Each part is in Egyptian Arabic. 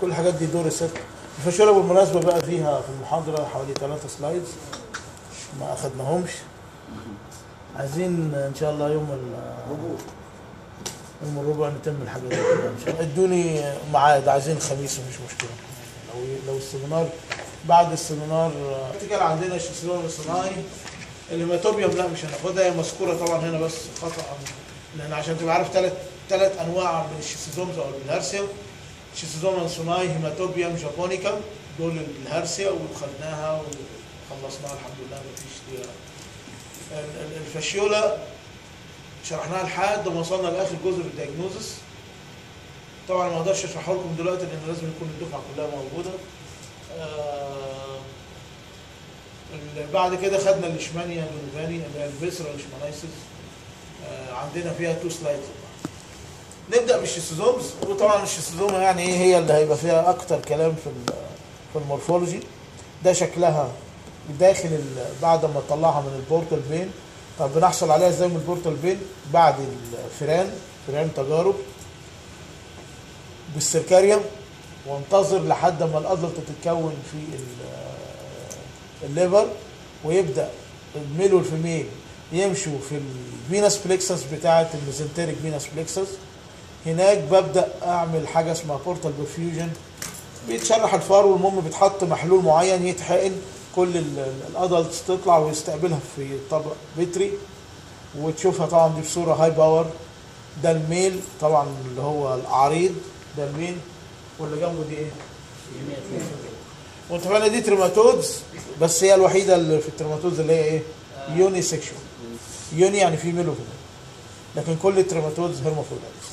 كل الحاجات دي دور الست الفاشوره بالمناسبه بقى فيها في المحاضره حوالي ثلاثة سلايدز ما اخدناهمش عايزين ان شاء الله يوم ال- يوم الربع نتم الحاجات دي كلها ان شاء الله ادوني ميعاد عايزين الخميس مفيش مشكله لو لو السيمينار بعد السيمينار كان عندنا الشيسلون الصناعي الهيماتوبيوم لا مش هناخدها هي مذكوره طبعا هنا بس خطا لان عشان تبقى عارف ثلاث ثلاث انواع من الشيسيزومز او الهرسيا شيسيزوما صناعي هيماتوبيوم جابونيكا دول الهرسيا وخدناها وخلصناها الحمد لله مفيش فيها ال- ال- الفاشيولا شرحناها لحد ما وصلنا لاخر جزء في الدياجنوزس طبعا ما اقدرش اشرحه لكم دلوقتي لان لازم يكون الدفعه كلها موجوده آه، ال- بعد كده خدنا الاشمانيا اليونيفاني اللي هي الفيسرال اشمانايسيس آه، عندنا فيها تو سلايدز نبدا بالشيستوزومز وطبعا الشيستوزوما يعني ايه هي اللي هيبقى فيها اكتر كلام في ال- في المورفولوجي ده شكلها داخل ال- بعد ما طلعها من البورتال فين طب بنحصل عليها ازاي من البورتال فين بعد الفيران فيران تجارب بالسيركاريوم وانتظر لحد ما الادلت تتكون في ال- الليفر ويبدا الميل والفيميل يمشوا في الفينس بليكسس بتاعه الميزنتريك فينس بليكسس هناك ببدا اعمل حاجه اسمها بورتال برفيوجن بيتشرح الفار والمهم بيتحط محلول معين يتحقن كل الادلتس تطلع ويستقبلها في طبق بتري وتشوفها طبعا دي بصوره هاي باور ده الميل طبعا اللي هو العريض ده الميل واللي جنبه دي ايه؟ واتفقنا دي تريماتودز بس هي الوحيده اللي في التريماتودز اللي هي ايه؟ يوني سيكشوال يوني يعني في ميل وفيميل لكن كل التريماتودز هرمافروديتس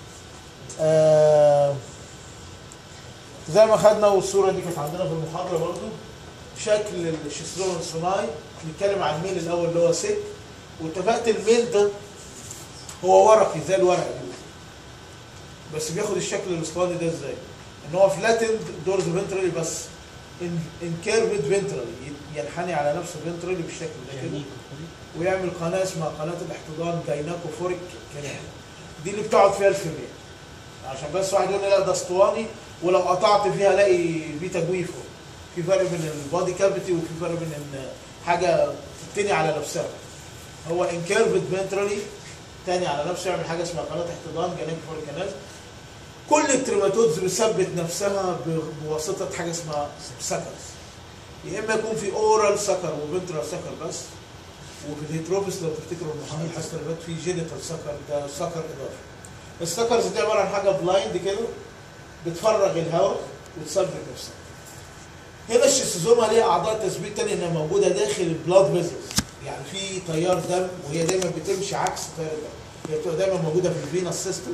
آه زي ما خدنا والصوره دي كانت عندنا في المحاضره برضو شكل الشيسترون الصناعي نتكلم عن الميل الاول اللي هو سك واتفقت الميل ده هو ورقي زي الورق كده. بس بياخد الشكل الاسطواني ده ازاي؟ ان هو فلاتند دورز فنترالي بس انكيرفد فنترالي ينحني على نفسه فنترالي بالشكل ده كده ويعمل قناه اسمها قناه الاحتضان جايناكوفوريك كانال دي اللي بتقعد فيها الفيميل عشان بس واحد يقول لي لا ده اسطواني ولو قطعت فيها الاقي في تجويف في فرق بين البادي كافيتي وفي فرق بين ان حاجه تتني على نفسها هو انكيرفد فنترالي تاني على نفسه يعمل حاجه اسمها قناه احتضان جايناكوفوريك كانال كل التريماتودز بتثبت نفسها ب- بواسطه حاجه اسمها سكرز يا اما يكون في اورال سكر وفنترال سكر بس وفي الهيتروبس لو تفتكروا المحاضره الحصه اللي فاتت في جينيتال سكر ده سكر اضافي السكرز دي عباره عن حاجه بلايند كده بتفرغ الهواء وتثبت نفسها هنا الشيستوزوما ليها اعضاء تثبيت تاني انها موجوده داخل البلاد فيزلز يعني في تيار دم وهي دايما بتمشي عكس تيار الدم هي بتبقى دايما موجوده في الفينس سيستم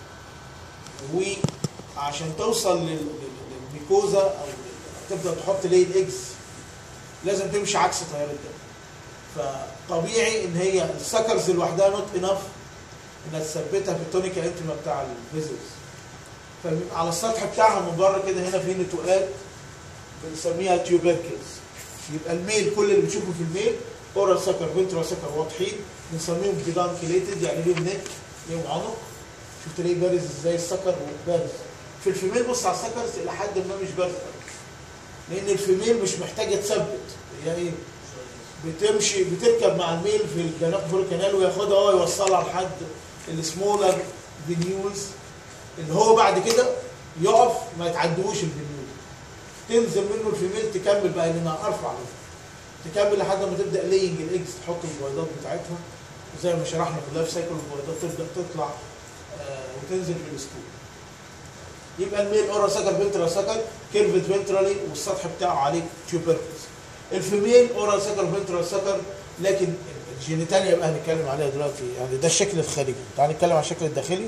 وعشان توصل لل- لل- للميكوزا او تبدا تحط ليد اكس لازم تمشي عكس تيار الدم فطبيعي ان هي السكرز لوحدها نوت انف انها تثبتها في التونيكا انتما بتاع الفيزلز فعلى السطح بتاعها من بره كده هنا في نتوءات بنسميها تيوبركلز يبقى الميل كل اللي بتشوفه في الميل اورال سكر فنترال سكر واضحين بنسميهم بيدانكيليتد يعني ليهم نك ليهم عنق شفت ليه بارز ازاي السكر بارز في الفيميل بص على السكرز الى حد ما مش بارز لان الفيميل مش محتاجه تثبت هي ايه بتمشي بتركب مع الميل في الجناح فور كانال وياخدها هو يوصلها لحد السمولر فينيولز اللي هو بعد كده يقف ما يتعدوش الفينيول تنزل منه الفيميل تكمل بقى لانها ارفع تكمل لحد ما تبدا لينج الاكس تحط البويضات بتاعتها زي ما شرحنا في اللايف سايكل البويضات تبدا تطلع آه وتنزل في السكول يبقى الميل اورا سكر فنترا سكر كيرفد فنترالي والسطح بتاعه عليه تيوبركلز الفيميل اورا سكر فنترال سكر لكن الجينيتاليا بقى هنتكلم عليها دلوقتي يعني ده الشكل الخارجي تعال نتكلم على الشكل الداخلي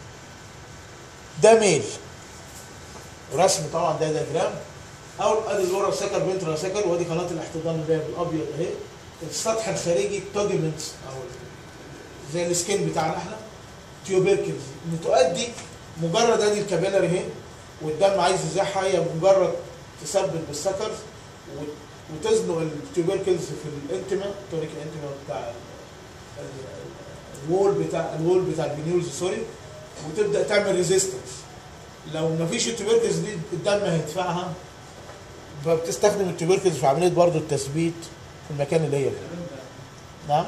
ده ميل رسم طبعا ده دياجرام او ادي الاورا سكر فنترال سكر وادي قناه الاحتضان اللي هي بالابيض اهي السطح الخارجي التوجمنتس او زي السكين بتاعنا احنا تيوبركلز بتؤدي مجرد ادي الكابيلاري اهي والدم عايز يزحها هي مجرد تثبت بالسكر وتزنق التيوبركلز في الانتما تونيك الانتما بتاع ال- ال- الوول بتاع الوول بتاع الفينيولز سوري وتبدا تعمل ريزيستنس لو مفيش التوبركلز دي الدم هيدفعها فبتستخدم التوبركلز في عمليه برضه التثبيت في المكان اللي هي فيه نعم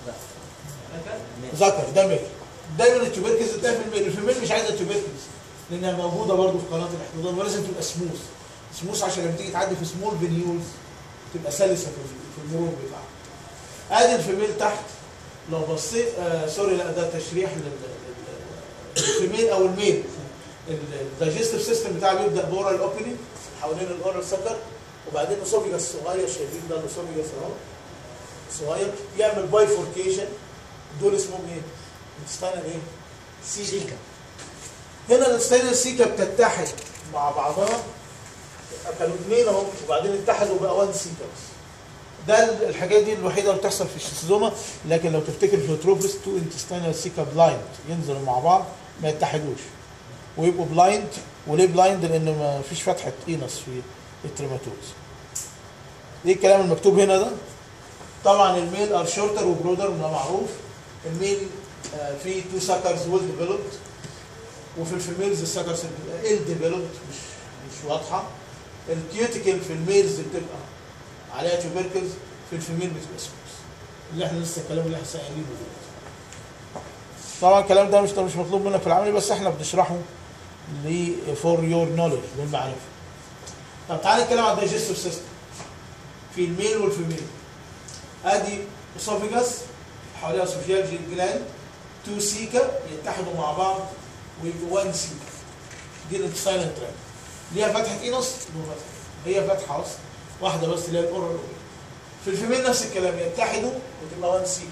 ذكر ده ميل دايما التوبركلز تلاقيها في الميل الفيميل مش عايزه التوبركلز لانها موجوده برضه في قناه الاحتضان ولازم تبقى سموث سموث عشان لما تيجي تعدي في سمول فينيولز تبقى سلسه في في المرور بتاعها ادي الفيميل تحت لو بصيت آه سوري لا ده تشريح لل- لل- الفيميل او الميل الدايجستيف سيستم بتاعه بيبدا باورال اوبننج حوالين الاورال سكر وبعدين اسوفيجاس صغير شايفين ده الاسوفيجاس اهو صغير يعمل بايفوركيشن دول اسمهم ايه؟ انتستاينال ايه؟ سيكا هنا الانتستاينال سيكا بتتحد مع بعضها كانوا اثنين اهو وبعدين اتحدوا بقى وان سيكا بس ده الحاجات دي الوحيده اللي بتحصل في الشيستوزوما لكن لو تفتكر في التروبس تو انتستينال سيكا بلايند ينزلوا مع بعض ما يتحدوش ويبقوا بلايند وليه بلايند لان ما فيش فتحه اينس في التريماتوز ايه الكلام المكتوب هنا ده طبعا الميل ار شورتر وبرودر ده معروف الميل آه، فيه تو سكرز ويل ديفلوبد وفي الفيميلز السكرز بتبقى ال ديفلوبد مش مش واضحه الكيوتيكل في الميلز بتبقى عليها تيوبركلز في الفيميل بتبقى سموث اللي احنا لسه الكلام اللي احنا قايلينه دلوقتي طبعا الكلام ده مش ده مش مطلوب منك في العمل بس احنا بنشرحه ل فور يور نولج للمعرفه طب تعالى نتكلم عن الدايجستيف سيستم في الميل والفيميل ادي اسوفيجاس حواليها اسوفيال جلاند تو سيكا يتحدوا مع بعض ويبقوا وان سيكا دي الانتستاينال تراك ليها فتحه اينس هي فتحه اصلا واحده بس اللي هي الاورال في الفيميل نفس الكلام يتحدوا وتبقى وان سيكا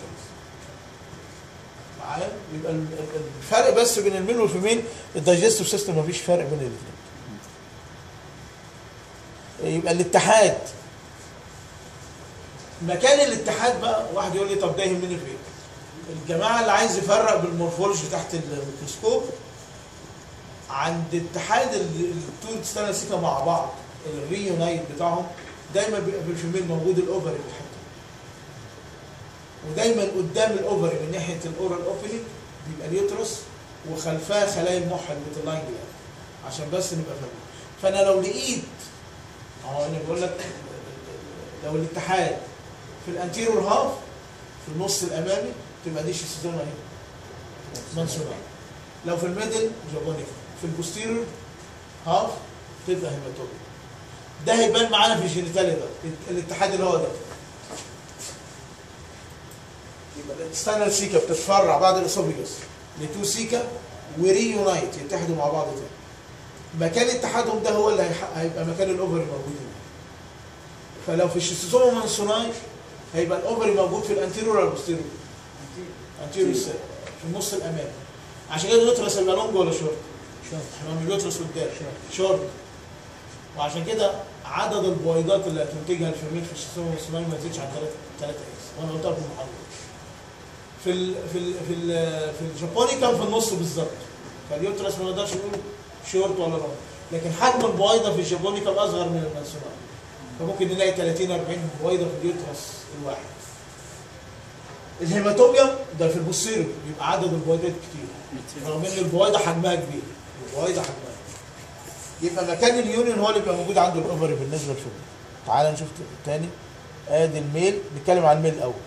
معايا يبقى ال- ال- الفرق بس بين الميل والفيميل الدايجستيف سيستم مفيش فرق بين الاثنين يبقى الاتحاد مكان الاتحاد بقى واحد يقول لي طب ده يهمني في ايه؟ الجماعه اللي عايز يفرق بالمورفولوجي تحت الميكروسكوب عند اتحاد التو انتستانال سيكا مع بعض الريونايت بتاعهم دايما بيبقى في الفيميل موجود الاوفري في الحته ودايما قدام الاوفري من ناحيه الاورال اوبننج بيبقى اليوترس وخلفها خلايا المحل بتلاين جلاند عشان بس نبقى فاهمين فانا لو لقيت اهو انا بقول لك لو الاتحاد في الانتيرور هاف في النص الامامي تبقى دي شيستوزوما اهي منصوبه لو في الميدل جابونيكا في البوستيرور هاف تبقى هيماتوما ده هيبان معانا في الجينيتالي ده الاتحاد اللي هو ده يبقى الانستانال سيكا بتتفرع بعد الاسوفيجاس لتو سيكا وريونايت يتحدوا مع بعض تاني مكان اتحادهم ده هو اللي هيح- هيبقى مكان الاوفري موجود هنا فلو في الشيستوزوما مانسوناي هيبقى الاوفري موجود في الانتيرور ولا البوستيرور؟ انتيرور سيل في النص الامامي عشان كده اليوترس يبقى لونج ولا شورت؟ شورت احنا من اليوترس قدام شورت وعشان كده عدد البويضات اللي هتنتجها الفيميل في الشيستوما مانسوناي ما تزيدش عن 3 3 اكس وانا قلتها في المحاضره في ال في ال في ال في الجابوني كان في النص بالظبط فاليوترس ما نقدرش نقول شورت ولا لونج لكن حجم البويضه في الجابوني كان اصغر من المانسوناي فممكن نلاقي 30 40 بويضه في اليوترس الواحد الهيماتوبيوم ده في البوستيريو بيبقى عدد البويضات كتير رغم ان البويضه حجمها كبير البويضه حجمها كبير. يبقى مكان اليونيون هو اللي بيبقى موجود عنده الاوفري بالنسبه للفيميل تعال نشوف تاني ادي الميل نتكلم عن الميل الاول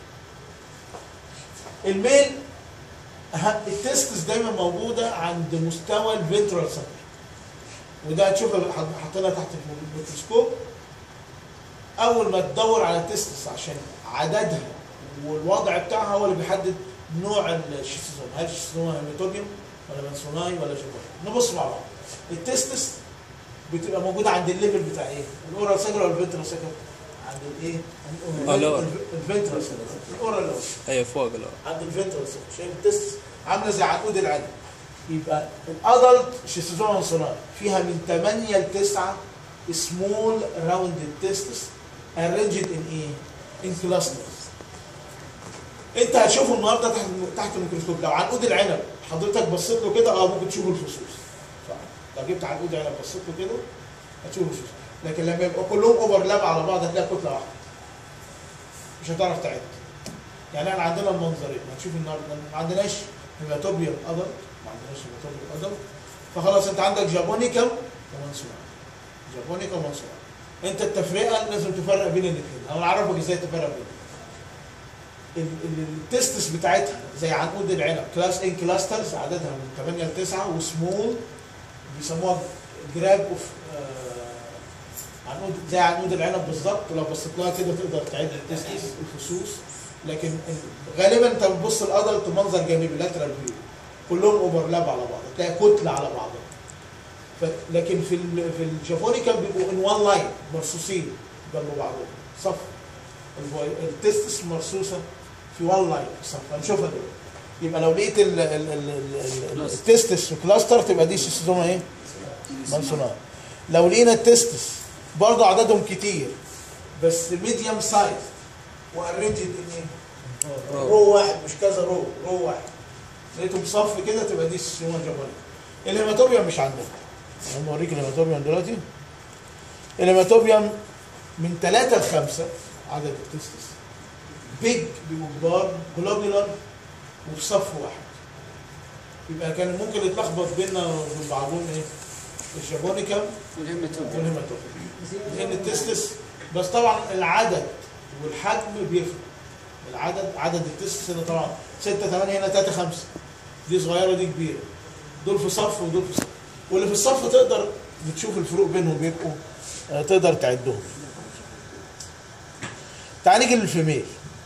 الميل ه- التستس دايما موجوده عند مستوى الفنترال سكر وده هتشوفها حط- حاطينها تحت الميكروسكوب اول ما تدور على التستس عشان عددها والوضع بتاعها هو اللي بيحدد نوع الشيستوزوم هل الشيستوزوم هيماتوبيوم ولا مانسوناي ولا جوبوني نبص مع بعض التستس بتبقى موجوده عند الليفل بتاع ايه الاورال سكر ولا الفنترال سكر عند الايه آه، لا. الفنترال سكر الاورال لو ايوه فوق لا عند الفنترال سكر شايف التست عامله زي عنقود العلم يبقى الادلت شيستوزوما صناعي فيها من 8 ل 9 سمول راوند تيستس arranged in ايه؟ in clusters انت هتشوفه النهارده تحت تحت الميكروسكوب لو عنقود العنب حضرتك بصيت له كده اه ممكن تشوف الفصوص لو جبت عنقود عنب بصيت له كده هتشوف الفصوص لكن لما يبقوا كلهم اوفرلاب على بعض هتلاقي كتله واحده مش هتعرف تعد يعني احنا عندنا المنظرين هتشوف النهارده ما عندناش هيماتوبيوم ادلت ما عندناش هيماتوبيوم ادلت فخلاص انت عندك جابونيكم كمان سؤال جابونيكم وسؤال انت التفرقه لازم تفرق بين الاثنين انا اعرفك ازاي تفرق بين ال- ال- التستس بتاعتها زي عنقود العنب كلاس ان كلاسترز عددها من 8 ل 9 وسمول بيسموها جراب اوف عنقود زي عنقود العنب بالظبط لو بصيت لها كده تقدر تعد التستس الفصوص لكن ال- غالبا انت بتبص الادلت منظر جانبي لاترال فيو كلهم اوفرلاب على بعض تلاقي كتله على بعضها ف- لكن في ال في الجافونيكا بيبقوا ان وان لاين مرصوصين جنب بعضهم صف الفوي- التستس مرصوصه في وان لاين صف هنشوفها دلوقتي يبقى لو لقيت ال- ال- ال- ال- ال- التستس في كلاستر تبقى دي سيستوما ايه؟ منسونار لو لقينا التستس برضه عددهم كتير بس ميديوم سايز وارينجد ان ايه؟ رو واحد مش كذا رو رو واحد لقيتهم صف كده تبقى دي سيستوما جافونيكا الهيماتوبيوم مش عندنا انا بوريك الهيماتوبيوم دلوقتي الهيماتوبيوم من 3 ل 5 عدد التستس بيج بيبقوا كبار جلوبولار وفي صف واحد يبقى كان ممكن يتلخبط بيننا وبين بعضهم ايه؟ الجابونيكم والهيماتوم والهيماتوبيوم لان التستس بس طبعا العدد والحجم بيفرق العدد عدد التستس هنا طبعا 6 8 هنا 3 5 دي صغيره دي كبيره دول في صف ودول في صف واللي في الصف تقدر بتشوف الفروق بينهم بيبقوا آه، تقدر تعدهم تعال نيجي للفيميل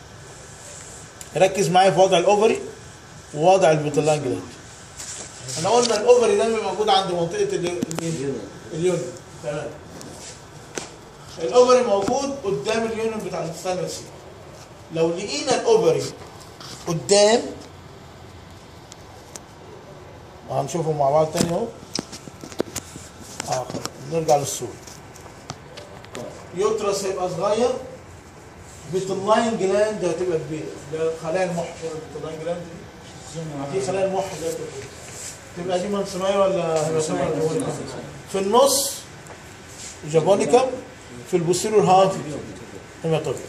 ركز معايا في وضع الاوفري ووضع البطلان جلاند احنا قلنا الاوفري ده بيبقى موجود عند منطقه ال- اليونيون اليونيون تمام الاوفري موجود قدام اليونيون بتاع الثالث لو لقينا الاوفري قدام هنشوفهم مع بعض تاني اهو اه خلاص. نرجع للصورة يوترس هيبقى صغير بتلاين جلاند هتبقى كبيرة ده خلايا المح بتلاين جلاند دي دي خلايا المح ده تبقى كبيرة. تبقى دي منصمية ولا هيبقى في النص جابونيكم في البوستيريور هاف هيماتوبيا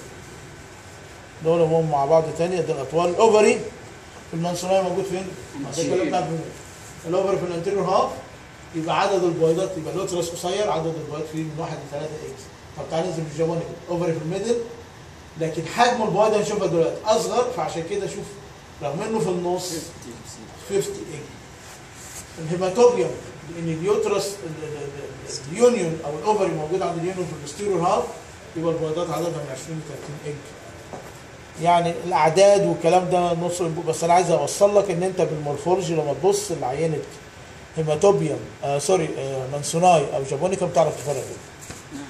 دول هم مع بعض تاني ده الاطوال الاوفري في المنصوريه موجود فين؟ ده الكلام بتاع البنوك. الاوفري في الانتيريور هاف يبقى عدد البويضات يبقى اللوترس قصير عدد البويضات فيه من 1 ل 3 اكس طب تعالى ننزل في الجابونيكم اوفري في الميدل لكن حجم البويضه هنشوفها دلوقتي اصغر فعشان كده شوف رغم انه في النص 50 اكس الهيماتوبيوم لان اليوترس ال- ال- ال- اليونيون او الاوفري موجود عند اليونيون في البوستيريور هاف يبقى البويضات عددها من 20 ل 30 اج يعني الاعداد والكلام ده نص بس انا عايز اوصل لك ان انت بالمورفولوجي لما تبص لعينه هيماتوبيوم آه سوري آه مانسوناي او جابونيكا بتعرف تفرق بينهم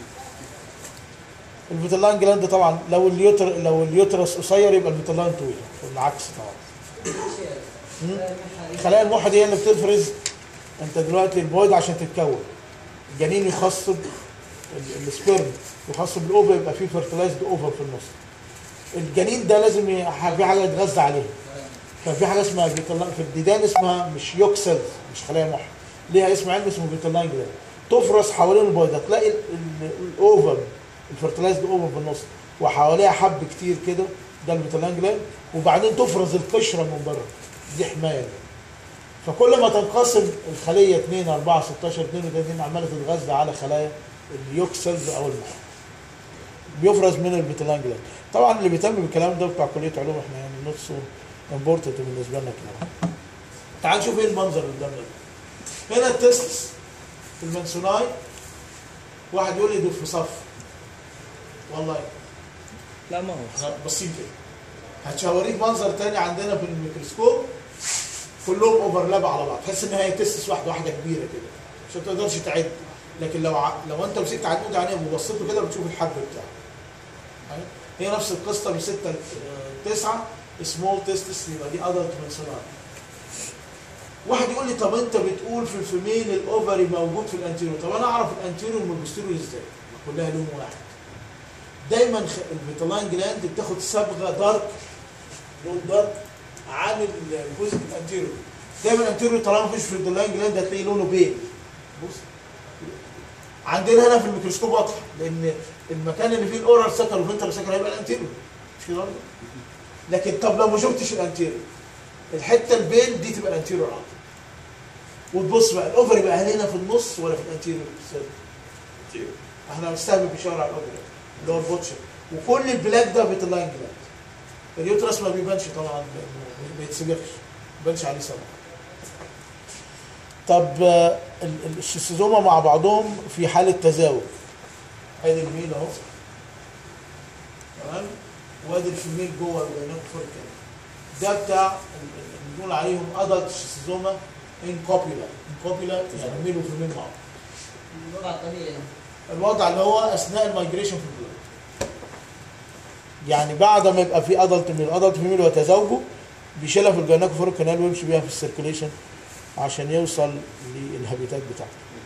الفيتلاين جلاند طبعا لو اليوتر لو اليوترس قصير يبقى الفيتلاين طويل والعكس طبعا الخلايا الموحة دي هي اللي بتفرز انت دلوقتي البويض عشان تتكون الجنين يخصب ال- السبرم يخصب الاوفا يبقى فيه فيرتلايزد اوفا في النص الجنين ده لازم ي- في حاجه يتغذى عليها كان في حاجه اسمها بيطلع في الديدان اسمها مش يوك سيلز مش خلايا موحة ليها اسم علمي اسمه بيطلاين جلاند تفرز حوالين البويضه تلاقي ال- ال- الاوفا الفيرتلايزد اوفا في النص وحواليها حب كتير كده ده البيطلاين جلاند وبعدين تفرز القشره من بره دي حمايه فكل ما تنقسم الخليه 2 4 16 32 عماله تتغذى على خلايا اليوك سيلز او المخ بيفرز من البيتلان جلاند طبعا اللي بيهتم بالكلام ده بتاع كليه علوم احنا يعني نوت سو امبورتنت بالنسبه لنا كده تعال نشوف ايه المنظر اللي قدامنا ده هنا التستس في المنسوناي واحد يقول لي دول في صف والله لا ما هو احنا باصين كده هتشاوريك منظر تاني عندنا في الميكروسكوب كلهم اوفرلاب على بعض تحس ان هي تستس واحده واحده كبيره كده مش هتقدرش تعد لكن لو ع... لو انت مسكت عنقود عينيه وبصيت له كده بتشوف الحب بتاعه أيوة. هي نفس القصه من 6 ل 9 سمول تستس يبقى دي ادلت منسونار واحد يقول لي طب انت بتقول في الفيميل الاوفري موجود في الانتيريور طب انا اعرف الانتيريور من البوستيريور ازاي كلها لون واحد دايما خ- الفيتالاين جلاند بتاخد صبغه دارك لون دارك عن الجزء الانتيريور دايما الانتيريور طالما مفيش فيتالاين جلاند هتلاقي لونه بيج بص عندنا هنا في الميكروسكوب واضحه لان المكان اللي فيه الاورال سكر والفنتر سكر هيبقى الانتيريور مش كده برضه؟ لكن طب لو ما شفتش الانتيريور الحته البين دي تبقى الانتيريور على طول وتبص بقى الاوفري بقى هل هنا في النص ولا في الانتيريور احنا بنستهبل بيشاور على الاوفري اللي هو البوتشر وكل البلاك ده بيتلاين جلاند اليوترس ما بيبانش طبعا ما بيتسبخش ما بيبانش عليه سبب طب آه، ال- ال- الشيستوزوما مع بعضهم في حالة تزاوج ادي الميل اهو تمام وادي الفيميل جوه الجينات ده بتاع ال- ال- بنقول عليهم ادلت شيستوزوما انكوبيولا انكوبيولا يعني ميل وفيميل مع بعض الوضع الطبيعي الوضع اللي هو اثناء المايجريشن في البلاد يعني بعد ما يبقى في ادلت ميل ادلت فيميل وتزاوجوا بيشيلها في الجيناكوفوريك كانال ويمشي بيها في السيركيليشن عشان يوصل للهابيتات بتاعته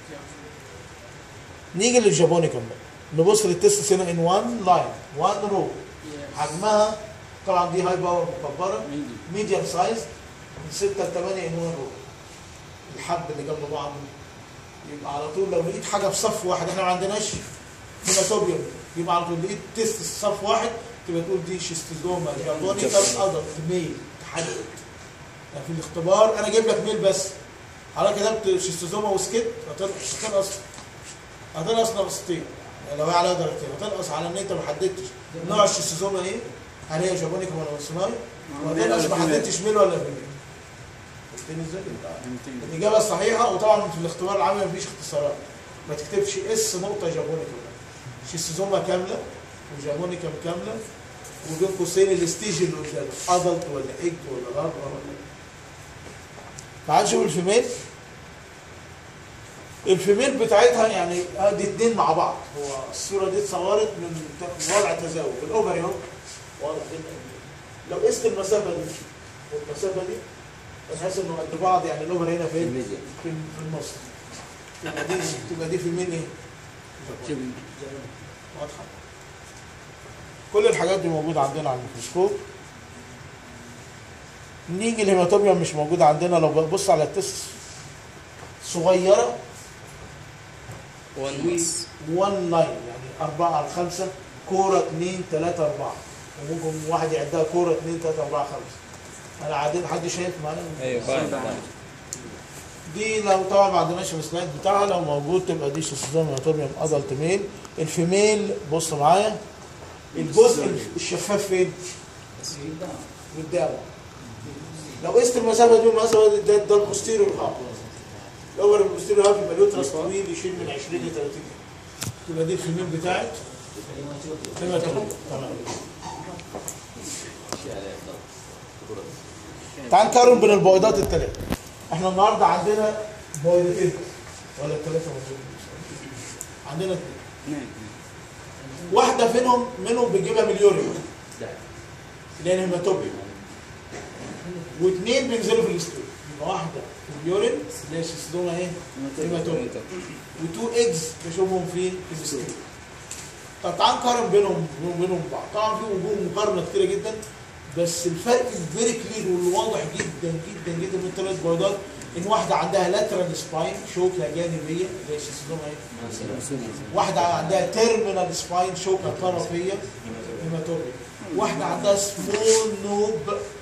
نيجي للجابونيكم بقى نبص للتست هنا ان وان لاين وان رو حجمها طبعا دي هاي باور مكبره ميديوم سايز من 6 ل 8 ان وان رو الحب اللي جنب بعضه يبقى على طول لو لقيت حاجه في صف واحد احنا ما عندناش هيماتوبيوم يبقى على طول لقيت تيست في صف واحد تبقى تقول دي شيستوزوما جابونيكم ادلت ميل تحدد يعني في الاختبار انا جايب لك ميل بس حضرتك كتبت شيستوزوما وسكت هتنقص هتنقص هتنقص نقصتين يعني لو هي عليها درجتين هتنقص على ان انت ما حددتش نوع الشيستوزوما ايه هل هي جابونيكا ولا وصناي وهتنقص ما حددتش ميل ولا فيميل فهمتني ازاي؟ يبقى الاجابه الصحيحه وطبعا في الاختبار العملي مفيش اختصارات ما تكتبش اس نقطه جابونيكا شيستوزوما كامله وجابونيكا كامله وبين قوسين الستيج اللي قدامك ادلت ولا ايج ولا غرب ولا تعال نشوف الفيميل الفيميل بتاعتها يعني ادي اتنين مع بعض هو الصوره دي اتصورت من ت- وضع تزاوج الاوفري اهو واضح جدا لو قست المسافه دي والمسافه دي بتحس انه قد بعض يعني الاوفر هنا فين؟ الميديا. في في النص تبقى دي تبقى دي فيميل ايه؟ واضحه كل الحاجات دي موجوده عندنا على الميكروسكوب نيجي الهيماتوبيوم مش موجوده عندنا لو ببص على التست صغيره ونص وان لاين يعني أربعة على خمسة كورة اثنين ثلاثة أربعة وممكن واحد يعدها كورة اثنين ثلاثة أربعة خمسة أنا عادين حد شايف معانا؟ ايوه باين باين دي لو طبعا ما عندناش السلايد بتاعها لو موجود تبقى دي شيستوزوم هيماتوبيوم ادلت ميل الفيميل بص معايا الجزء الشفاف فين؟ قدامه لو قست المسافه دي والمسافه دي ده, ده البوستيريور هاف الاول البوستيريور هاف يبقى اليوترس طويل يشيل من 20 ل 30 تبقى دي الفيميل بتاعت هيماتوبيوم تمام تعال نقارن بين البويضات الثلاثه احنا النهارده عندنا بويضتين ولا الثلاثه موجودين عندنا اثنين واحده فيهم منهم بنجيبها من اليورين اللي هي الهيماتوبيوم واثنين بينزلوا في الاستول يبقى واحده في اليورين اللي هي شيستوما ايه؟ هيماتوبيوم وتو ايجز بشوفهم في في الاستول طب تعال نقارن بينهم وبينهم بعض طبعا في وجوه مقارنه كتيره جدا بس الفرق فيري كلير والواضح جدا جدا جدا من الثلاث بيضات ان واحده عندها لاترال سباين شوكه جانبيه اللي هي شيستوما ايه؟ واحده عندها تيرمينال سباين شوكه طرفيه هيماتوبيا واحده عندها سمول نوب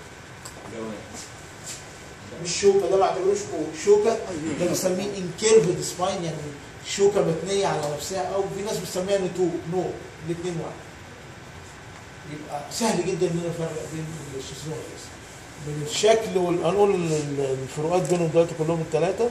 مش شوكه ده ما اعتبروش كو- شوكه ده بنسميه انكيرفد سباين يعني شوكه متنيه على نفسها او في ناس بتسميها نتو نو الاثنين واحد يبقى سهل جدا ان انا افرق بين الشيزوما من الشكل وال- هنقول ال- الفروقات بينهم دلوقتي كلهم الثلاثه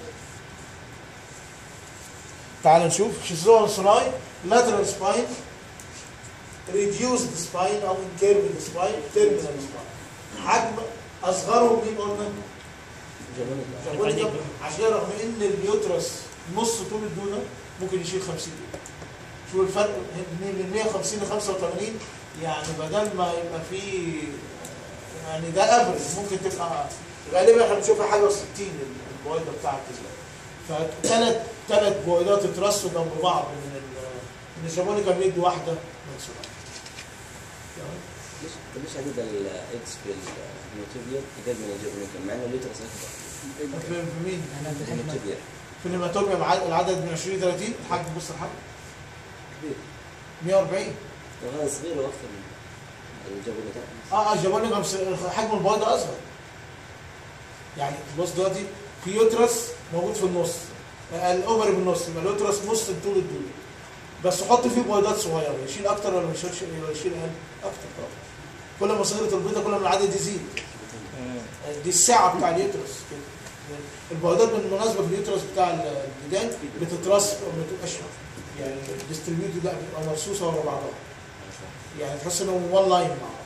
تعال نشوف شيزوما صناعي lateral spine reduced spine او incurved spine terminal spine حجم اصغرهم مين قلنا؟ جابونيكا عشان رغم ان اليوترس نص طول الدودة ممكن يشيل 50 كيلو شوف الفرق من من 150 ل 85 يعني بدل ما يبقى في يعني ده افرج ممكن تبقى غالبا احنا بنشوفها حاجه و60 البويضه بتاعت فثلاث ثلاث بويضات اترصوا جنب بعض من ال من الجابونيكا بيد واحده من سرعه ليش ليش عدد الاكس في الهيماتوبيا اقل من الجبنيكا مع انه اليوترس اكبر في في مين؟ الهيماتوبيا في الهيماتوبيا مع العدد من 20 ل 30 الحجم بص الحجم كبير 140 لو هذا صغير واكثر من الجبنيكا اه اه الجابونيكا مس- حجم البويضه اصغر يعني بص دلوقتي في يوترس موجود في النص الاوفري بالنص يبقى اليوترس نص طول الدود بس حط فيه بويضات صغيره يشيل اكتر ولا ما يشيلش ولا يشيل اقل اكتر طبعا كل ما صغرت البيضه كل ما العدد يزيد دي الساعه بتاع اليوترس كده البويضات بالمناسبه في اليوترس بتاع البيدان بتترص ما بتبقاش يعني ديستريبيوتد لا بتبقى مرصوصه ورا بعضها يعني تحس انهم وان لاين مع بعض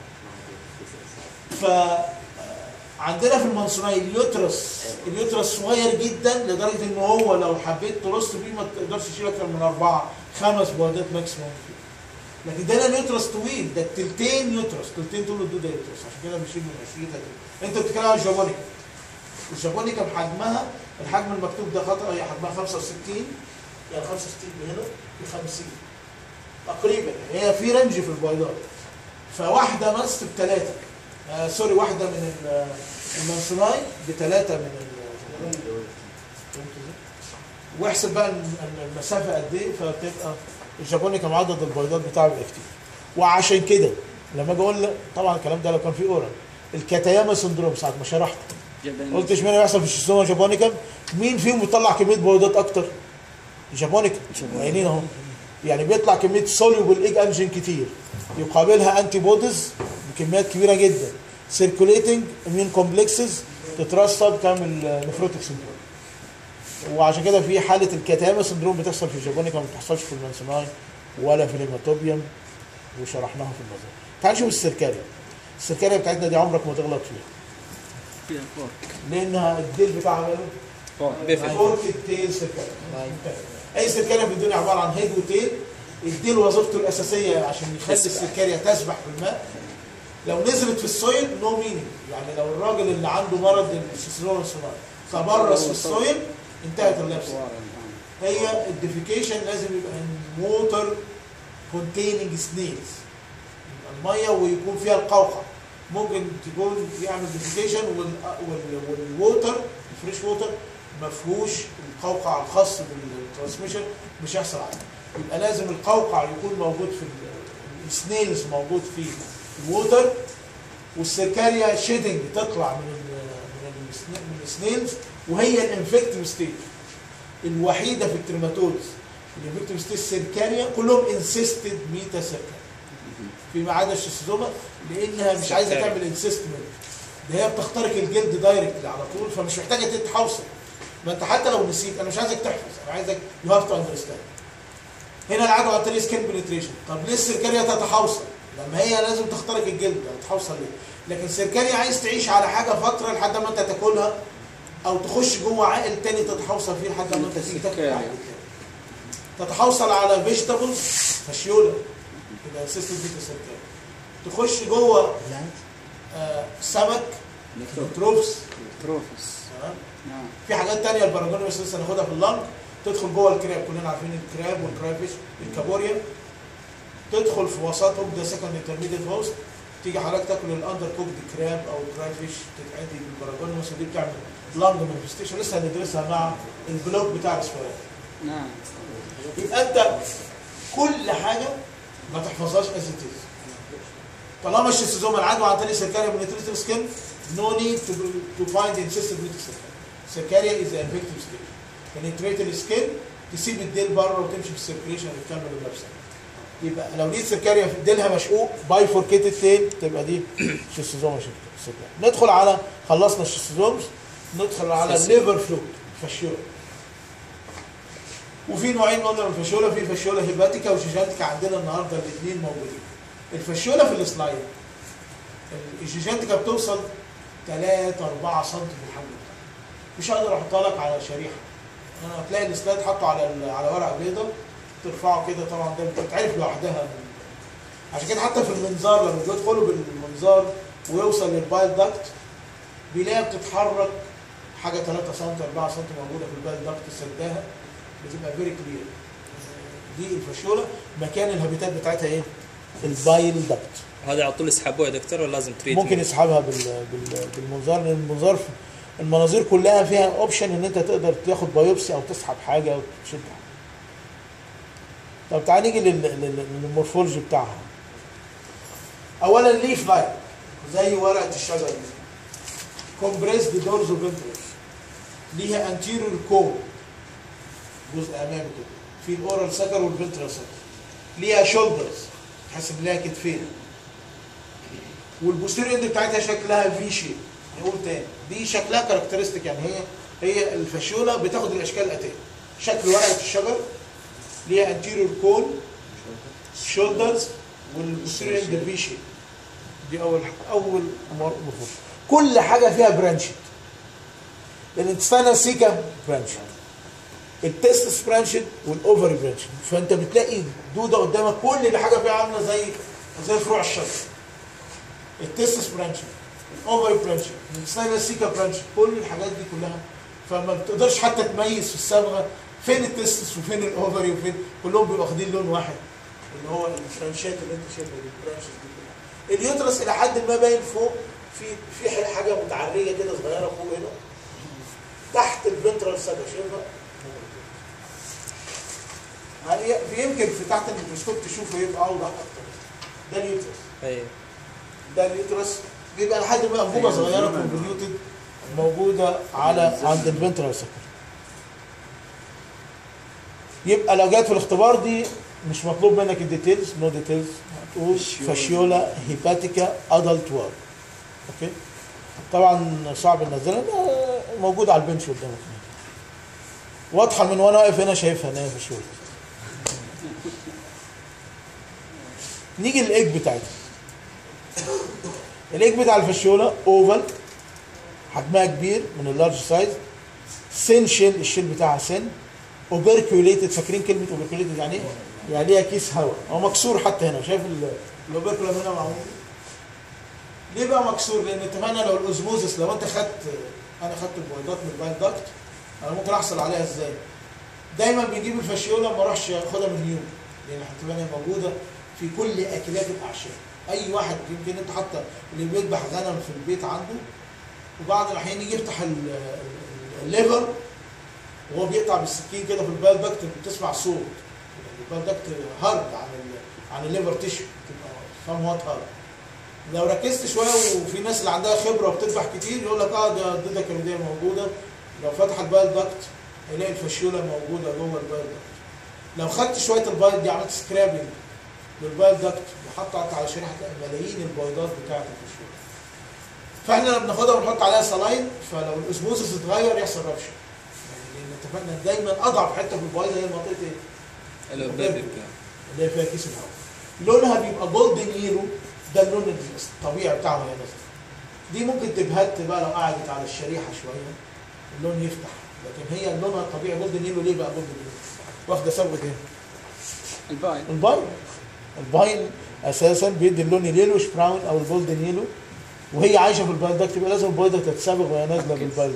ف عندنا في المنصورية اليوترس اليوترس صغير جدا لدرجة ان هو لو حبيت ترص بيه ما تقدرش تشيل اكتر من اربعة خمس بوادات ماكسيموم فيه لكن ده أنا اليوترس طويل ده التلتين يوترس تلتين طول الدودة يوترس عشان كده بنشيل من 20 كده انت بتتكلم عن الجابونيكا الجابونيكا بحجمها الحجم المكتوب ده خطأ هي حجمها 65 يعني 65 من هنا ل 50 تقريبا هي في رينج في البيضات فواحدة مست بثلاثة آه سوري واحدة من ال- المنصوراي بثلاثة من ال واحسب بقى الم- المسافة قد ايه فبتبقى الجابوني كان عدد البيضات بتاعه بيبقى كتير وعشان كده لما اجي اقول طبعا الكلام ده لو كان في اورال الكاتاياما سندروم ساعة ما شرحت قلت اشمعنى بيحصل في الشيستوما جابونيكا مين فيهم بيطلع كمية بيضات اكتر؟ جابونيكا عينين اهو يعني بيطلع كمية سوليوبل ايج انجين كتير يقابلها انتي بوديز بكميات كبيرة جدا سيركوليتنج اميون كومبلكسز تترسب تعمل نفروتيك سندروم وعشان كده في حالة الكتامة سندروم بتحصل في الجابونيكا ما بتحصلش في المنسوناي ولا في الهيماتوبيوم وشرحناها في النظر تعال نشوف السيركاريا السيركاريا بتاعتنا دي عمرك ما تغلط فيها فيها فور لانها الديل بتاعها ماله فور بيفل فورك التيل سيركاريا اي سيركاريا في الدنيا عباره عن هيد وتيل الديل وظيفته الاساسيه عشان يخلي تسبح. السيركاريا تسبح في الماء لو نزلت في السويل نو مينينج يعني لو الراجل اللي عنده مرض السيسرون الصناعي تبرز في السويل انتهت اللبسه هي الديفيكيشن لازم يبقى ان ووتر كونتيننج سنيلز الميه ويكون فيها القوقع ممكن تكون يعمل ديفيكيشن والووتر الفريش ووتر ما فيهوش القوقع الخاص بالترانسميشن مش هيحصل عليه يبقى لازم القوقع يكون موجود في ال- السنيلز موجود في الووتر والسيركاريا شيدنج تطلع من ال من السن- من السنيلز وهي الانفكتيف ستيج الوحيده في الترماتودز الانفكتيف ستيج سيركاريا كلهم انسيستد ميتا سيركاريا فيما عدا الشيستوما لانها مش عايزه سيركاريا. تعمل انسيستمنت ده هي بتخترق الجلد دايركت على طول فمش محتاجه تتحوصل ما انت حتى لو نسيت انا مش عايزك تحفظ انا عايزك يو هاف تو اندرستاند هنا العدوى عن طريق سكين بنتريشن طب ليه السيركاريا تتحوصل لما هي لازم تخترق الجلد تتحوصل ليه لكن السيركاريا عايز تعيش على حاجه فتره لحد ما انت تاكلها او تخش جوه عائل تاني تتحوصل فيه لحد ما انت تيجي تاكل سيركاريا. عائل تاني. تتحوصل على فيجيتابلز فاشيولا يبقى سيستم بيتا سيركاريا تخش جوه آه سمك تروفس تروفس تمام نعم في حاجات تانية البراجوني بس لسه هناخدها في اللنج تدخل جوه الكراب كلنا عارفين الكراب والكرافيش الكابوريا تدخل في وسطهم ده سكند انترميديت هوست تيجي حضرتك تاكل الاندر كوكد كراب او كرافيش تتعدي بالبراجوني بس دي بتعمل لانج مانيفستيشن لسه هندرسها مع البلوك بتاع الاسفلات نعم يبقى انت كل حاجه ما تحفظهاش از ات طالما الشيستوزوما العدوى عن طريق سيركاريا بنتريتيف سكين نو نيد تو تو فايند انسيستنت بيوتي سيركاريا is an infective skin penetrate السكين تسيب الديل بره وتمشي في السيركيليشن وتكمل اللبسه يبقى لو لقيت سيركاريا في ديلها مشقوق بايفوركيتد تيل تبقى دي شيستوزوما سيركاريا ندخل على خلصنا الشيستوزومز ندخل على الليفر فلويد فاشيولا وفي نوعين قلنا من الفاشيولا في فاشيولا هيباتيكا وجيجانتيكا عندنا النهارده الاثنين موجودين الفاشيولا في السلايد الجيجانتيكا بتوصل 3 4 سم في الحجم بتاعها. مش هقدر احطها لك على شريحه انا هتلاقي السلايد حاطه على ال- على ورقه بيضاء ترفعه كده طبعا ده بتتعرف لوحدها عشان كده حتى في المنظار لما بيدخلوا بالمنظار ويوصل للبايل داكت بيلاقيها بتتحرك حاجه 3 سم 4 سم موجوده في البايل داكت سداها بتبقى فيري كلير دي الفاشيولا مكان الهابيتات بتاعتها ايه؟ البايل داكت هذا على طول يسحبوه يا دكتور ولا لازم تريد ممكن يسحبها بال... بال... بالمنظار لان المنظار في- المناظير كلها فيها اوبشن ان انت تقدر تاخد بايوبسي او تسحب حاجه او تشد حاجه. طب تعال نيجي لل... لل... للمورفولوجي بتاعها. اولا ليف لاين زي ورقه الشجر دي. كومبريسد دورز وفنترس ليها انتيريور كون جزء امامي كده في الاورال سكر والفنترال سكر ليها شولدرز تحس ان ليها كتفين والبوستيريور اند بتاعتها شكلها في شيب نقول تاني دي شكلها كاركترستيك يعني هي هي الفاشيولا بتاخد الاشكال الاتيه شكل ورقه الشجر ليها انتيريور كون شولدرز والبوستيريور اند في شيب دي اول اول مر- مفهوم كل حاجه فيها برانشد الانتستينال سيكا برانشد التستس برانشد والاوفري برانشد فانت بتلاقي دوده قدامك كل اللي حاجه فيها عامله زي زي فروع الشجر التستس برانشد الاوفري برانشد الانتستينال سيكا برانشد كل الحاجات دي كلها فما بتقدرش حتى تميز في الصبغه فين التستس وفين الاوفري وفين كلهم بيبقوا واخدين لون واحد اللي هو البرانشات اللي انت شايفها دي البرانشز دي كلها اليوترس الى حد ما باين فوق في في حاجه متعريه كده صغيره فوق هنا تحت الفنترال ساكا شايفها يعني في يمكن في تحت الميكروسكوب تشوفه يبقى اوضح اكتر ده اليوترس ايوه ده اليوترس بيبقى لحد ما انبوبه صغيره كونفوليوتد موجوده على عند الفنترال ساكا يبقى لو جت في الاختبار دي مش مطلوب منك الديتيلز نو ديتيلز هتقول فاشيولا هيباتيكا ادلت وار اوكي طبعا صعب ننزلها ده موجود على البنش قدامك هنا. واضحه من وانا واقف هنا شايفها ان هي فاشيولا نيجي للايج بتاعتها الايج بتاع الفاشيولا اوفال حجمها كبير من اللارج سايز سن شيل الشيل بتاعها سن اوبركيوليتد فاكرين كلمه اوبركيوليتد يعني ايه؟ يعني ليها كيس هواء هو مكسور حتى هنا شايف ال- الاوبركولم هنا معمول ليه بقى مكسور؟ لان اتفقنا لو الاوزموزس لو انت خدت انا خدت البويضات من الباين داكت انا ممكن احصل عليها ازاي؟ دايما بنجيب الفاشيولا ما اروحش اخدها من نيوم لان هتبقى هي موجوده في كل اكلات الاعشاب اي واحد يمكن انت حتى اللي بيذبح غنم في البيت عنده وبعض الاحيان يجي يفتح ال- ال- الليفر وهو بيقطع بالسكين كده في البال داكت بتسمع صوت يعني البال داكت هارد عن ال- عن الليفر تيشو بتبقى فاهم وات هارد لو ركزت شويه وفي ناس اللي عندها خبره وبتذبح كتير يقول لك اه ده الدوده الكبديه موجوده لو فتح البال داكت يلاقي الفاشيولا موجوده جوه البال داكت لو خدت شويه البايض دي عملت سكرابنج للبايل داكت وحطت على شريحه ملايين البيضات بتاعه الفاشيولا فاحنا لما بناخدها ونحط عليها سلاين فلو الاسموزس اتغير يحصل ربشه يعني لان اتفقنا دايما اضعف حته في البيضه هي منطقه ايه؟ البيبي اللي هي فيها كيس الهواء لونها بيبقى جولدن يلو ده اللون الطبيعي بتاعها وهي نازله دي ممكن تبهت بقى لو قعدت على الشريحه شويه اللون يفتح لكن هي لونها الطبيعي جولدن يلو ليه بقى جولدن يلو؟ واخده صبغه ايه؟ الباين الباين الباين اساسا بيدي اللون اليلوش براون او الجولدن يلو وهي عايشه في البايل ده تبقى لازم البيضه تتسابق وهي نازله أكيد. بالبايل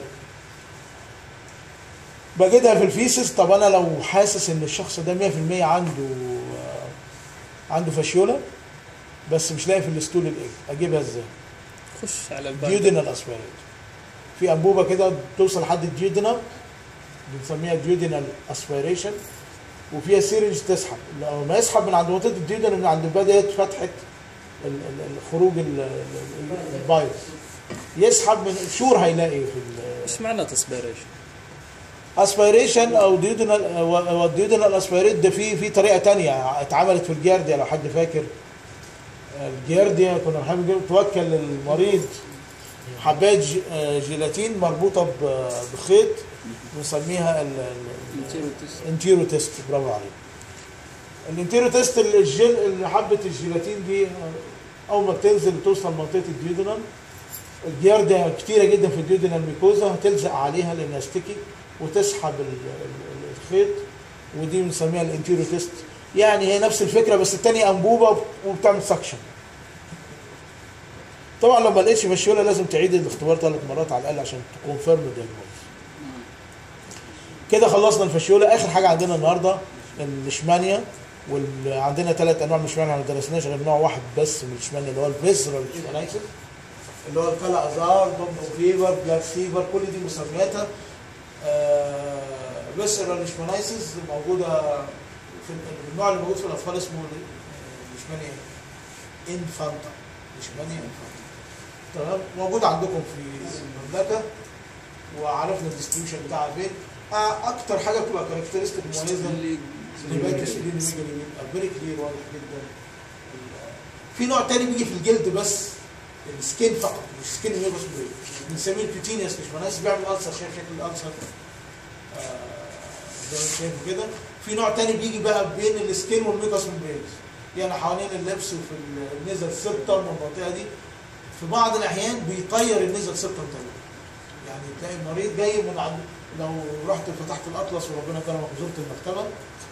بجدها في الفيسس طب انا لو حاسس ان الشخص ده 100% عنده آه، عنده فاشيولا بس مش لاقي في الستول الايج اجيبها ازاي؟ خش على البال ديودينال اسبيريت في انبوبه كده بتوصل لحد الديودينال بنسميها ديودينال اسبيريشن وفيها سيرنج تسحب لما يسحب من عند منطقه الديودينال من عند بدات فتحه ال- ال- الخروج ال- ال- البايظ يسحب من شور هيلاقي في ال- ايش معنى تسبيريشن؟ اسبيريشن او ديودينال والديودينال اسبيريت ده في في طريقه تانية اتعملت في الجارديا لو حد فاكر الجارديا كنا بنحب توكل للمريض حبايه ج- آه، جيلاتين مربوطه ب- بخيط بنسميها ال- ال- انتيروتس الانتيرو تيست برافو عليك الانتيرو تيست الجل اللي حبه الجيلاتين دي اول ما بتنزل وتوصل منطقه الديودينال الجياردة كتيرة جدا في الديودينال ميكوزا هتلزق عليها لانها ستيكي وتسحب ال- ال- الخيط ودي بنسميها الانتيرو تيست يعني هي نفس الفكره بس الثانيه انبوبه وبتعمل سكشن طبعا لو ما لقيتش فاشيولا لازم تعيد الاختبار ثلاث مرات على الاقل عشان تكونفيرم الدياجنوز كده خلصنا الفاشيولا اخر حاجه عندنا النهارده الاشمانيا وعندنا ثلاث انواع من الاشمانيا ما درسناش غير نوع واحد بس من الاشمانيا اللي هو الفيسرال اشمانيسيس اللي هو الكلا ازار دومو فيفر بلاك فيفر كل دي مسمياتها فيسرال اشمانيسيس موجوده في النوع اللي موجود في الاطفال اسمه الاشمانيا انفانتا الاشمانيا انفانتا تمام موجود عندكم في المملكه وعرفنا الديستريبيوشن بتاعها فين آه، اكتر حاجه بتبقى كاركترستيك مميزه اللي الهيباتوس اللي بيجي بيبقى فيري كلير واضح جدا في نوع تاني بيجي في الجلد بس السكين فقط مش سكين ميوكس بريد بنسميه الكيوتينيوس ليشمانايتس بيعمل ألسر شايف شكل الألسر آه، زي ما انت شايف كده في نوع تاني بيجي بقى بين السكين والميوكس ممبرينز يعني حوالين اللبس وفي النزل سيبتم والمنطقه دي في بعض الاحيان بيطير النزل سيبتم تماما يعني تلاقي المريض جاي من عند لو رحت فتحت الاطلس وربنا كرمك وزرت المكتبه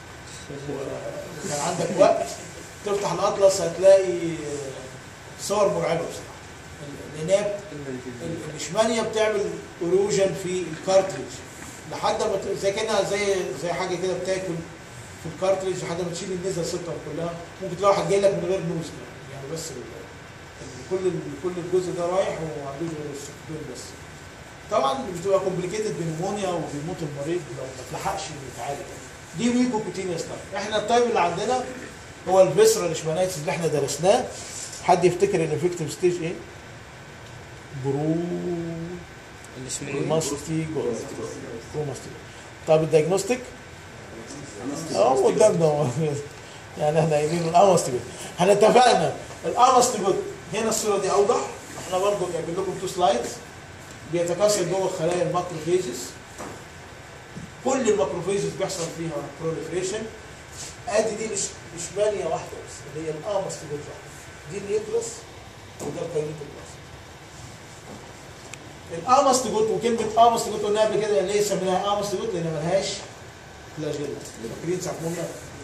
وكان عندك وقت تفتح الاطلس هتلاقي صور مرعبه بصراحه العناب الاشمانيا بتعمل اروجن في الكارتريج لحد ما ت- زي كانها زي زي حاجه كده بتاكل في الكارتريج لحد ما تشيل النزل سته كلها ممكن تلاقي واحد جاي لك من غير نوز كمان. يعني بس ال- ال- كل ال- كل الجزء ده رايح وما عندوش غير السكتين بس طبعا بتبقى كومبليكيتد بنمونيا وبيموت المريض لو ما اتلحقش يتعالج دي ميكوكوتينيوس تايب احنا التايب اللي عندنا هو الفيسرال اشمانيتس اللي احنا درسناه حد يفتكر الافكتيف ستيج ايه؟ برو الاشمعنى ماستيجو بروماستيجو طب الدياجنوستيك اه قدامنا اهو. يعني احنا قايلين الاماستيجو احنا اتفقنا الاماستيجو هنا الصوره دي اوضح احنا برضه جايبين لكم تو سلايدز بيتكاثر جوه خلايا الماكروفيجز كل الماكروفيجز بيحصل فيها بروليفريشن ادي دي مش مش ماليه واحده بس اللي هي الاماستيجو واحده دي النيوكلس وده الكاينيتوبلاست الاماستيجوت وكلمه اماستيجوت قلنا قبل كده ليه سميناها اماستيجوت لان ملهاش فلاجيلا فاكرين ساعه ما قلنا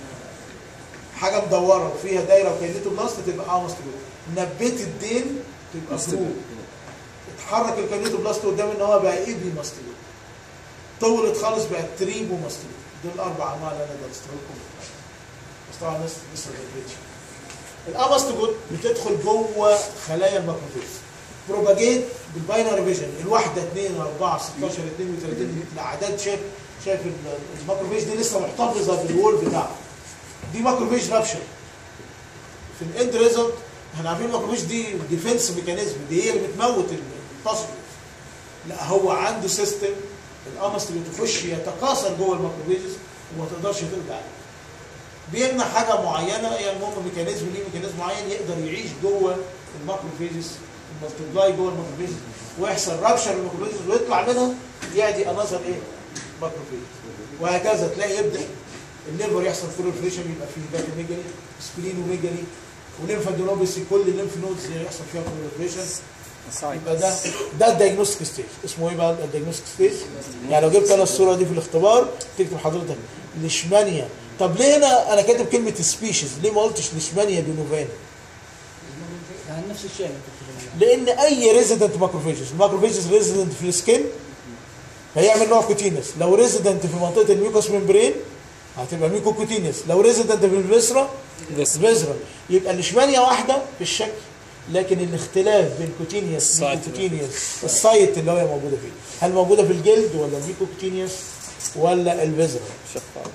حاجه مدوره وفيها دايره وكاينيتوبلاست تبقى اماستيجوت نبيت الدين تبقى فروق اتحرك الكاينيتوبلاست قدام ان هو بقى ايبي ماستيجوت طولت خالص بقت تريبو ماستيجوت دول اربع انواع اللي انا درستها لكم بس طبعا الناس لسه ما درستش الاماستيجوت بتدخل جوه خلايا الماكروفيج بروباجيت بالباينري فيجن الواحده 2 4 16 32 الاعداد شايف شايف ال- الماكروفيج دي لسه محتفظه بالوول بتاعها دي ماكروفيج رابشر في الاند ريزلت احنا عارفين الماكروفيج دي ديفنس ميكانيزم دي هي اللي بتموت الباسج لا هو عنده سيستم الاماستيجوت يخش يتكاثر جوه الماكروفيجز وما تقدرش ترجع عليه بيمنع حاجه معينه هي المهم ميكانيزم ليه ميكانيزم معين يقدر يعيش جوه الماكروفيجز المالتبلاي جوه الماكروفيجز ويحصل رابشر الماكروفيجز ويطلع منها يعدي انظر ايه؟ ماكروفيجز وهكذا تلاقي يبدا الليفر يحصل بروليفريشن يبقى فيه باكوميجالي سبلينوميجالي وليمفادينوبيسي كل الليمف نودز يحصل فيها بروليفريشن يبقى ده ده الدايجنوستيك ستيج اسمه ايه بقى الدايجنوستيك ستيج يعني لو جبت انا الصوره دي في الاختبار تكتب حضرتك ليشمانيا طب ليه هنا انا كاتب كلمه سبيشيز ليه ما قلتش ليشمانيا دونوفانا يعني نفس الشيء اللي كنت بقوله. لان اي ريزيدنت ماكروفيجز الماكروفيجز ريزيدنت في السكين هيعمل نوع كوتينس لو ريزيدنت في منطقه الميوكوس ممبرين هتبقى ميكو كوتينس لو ريزيدنت في الفيسرا بس فيزرا يبقى الاشمانيا واحده في الشكل لكن الاختلاف بين كوتينيوس السايت. كوتينيوس السايت اللي هي موجوده فيه هل موجوده في الجلد ولا الميكو كوتينيوس ولا الفيزرا شفاف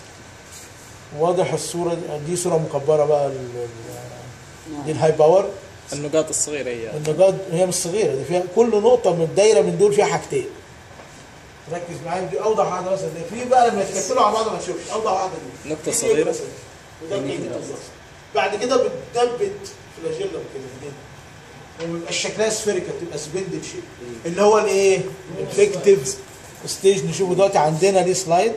واضح الصوره دي, دي صوره مكبره بقى ال- ال- دي الهاي باور النقاط الصغيره هي النقاط هي مش صغيره دي فيها كل نقطه من الدايره من دول فيها حاجتين ركز معايا دي اوضح واحده مثلا دي في بقى لما يتكتلوا على بعض ما تشوفش اوضح واحده دي نقطة دي صغيرة. مثلاً. وده كده بعد كده بتثبت فلاجيلا كده هنا وبيبقى شكلها سفيريكال بتبقى سبندل شيب اللي هو الايه؟ الفيكتيف ستيج نشوفه دلوقتي عندنا ليه سلايد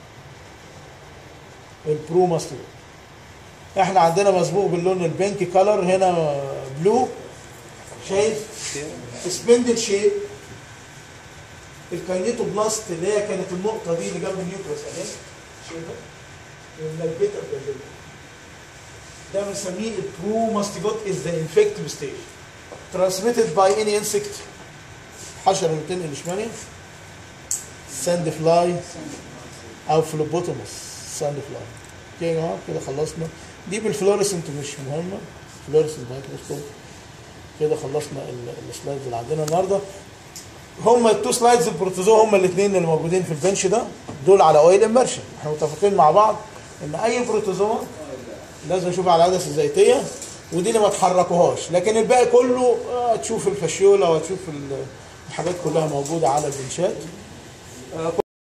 البرو ماستر احنا عندنا مسبوق باللون البينك كلر هنا بلو شايف سبندل شيب الكاينيتوبلاست اللي هي كانت النقطه دي اللي جنب النيوكليس اهي شايفها؟ الملبته فلاجيلا ده بنسميه البرو ماستيجوت از ذا انفكتيف ستيج transmitted by any insect حشرة اللي بتنقل اشمانيا ساند فلاي او فلوبوتوموس ساند فلاي اوكي يا جماعه كده خلصنا دي بالفلوريسنت مش مهمه فلوريسنت مايكروسكوب كده خلصنا ال- السلايدز اللي عندنا النهارده هم التو سلايدز البروتوزوا هم الاثنين اللي موجودين في البنش ده دول على اويل امبرشن احنا متفقين مع بعض ان اي بروتوزوا لازم اشوفها على العدسه الزيتيه ودي اللي ما تحركوهاش لكن الباقي كله آه، تشوف الفاشيولا وتشوف ال- الحاجات كلها موجوده على البنشات آه،